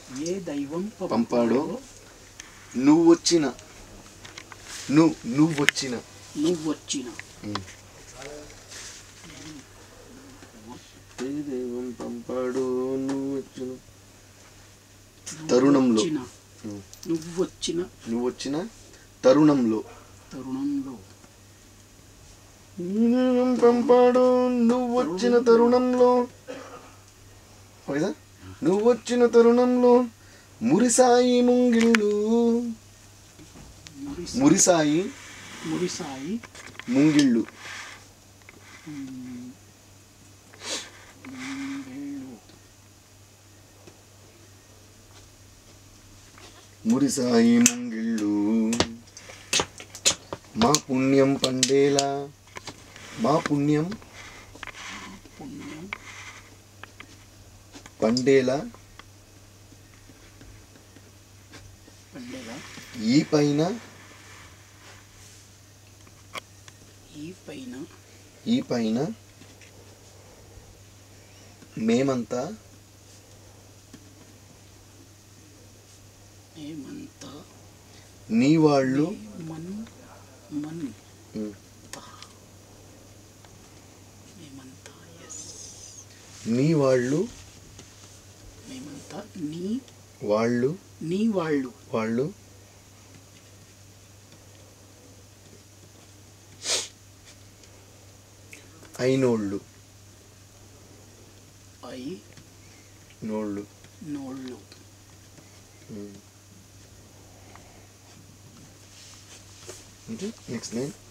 ఏ దైవం పంపాడో నువ్వు వచ్చిన నువ్వు నువ్వు వచ్చిన నువ్వు వచ్చిన ఏ దైవం పంపాడో నువ్వు వచ్చిన తరుణంలో. వచ్చిన ఉమ్. నువ్వు వచ్చిన నువ్వు వచ్చిన తరుణంలో తరుణంలో ఏ దైవం పంపాడో నువ్వు వచ్చిన తరుణంలో ఓకేదా నువ్వు వచ్చిన తరుణంలో మురిసాయి ముంగిళ్ళు మురిస మురిసాయి మురిసాయి ముంగిళ్ళు ఉమ్, ముంగేళ్ళు. మురిసాయి ముంగిళ్ళు మా పుణ్యం పండేలా మా పుణ్యం పుణ్యం పండేలా పండుగ ఈ పైన ఈ పైన ఈ పైన మేమంతా ఏమంతా నీ వాళ్ళు మన్ మన్ ఉమ్, మేమంతా ఎస్ నీ వాళ్ళు మేమంతా నీ వాళ్ళు నీ వాళ్ళు వాళ్ళు అయినోళ్ళు ఐ నోళ్ళు నోళ్ళు నెక్స్ట్ లైన్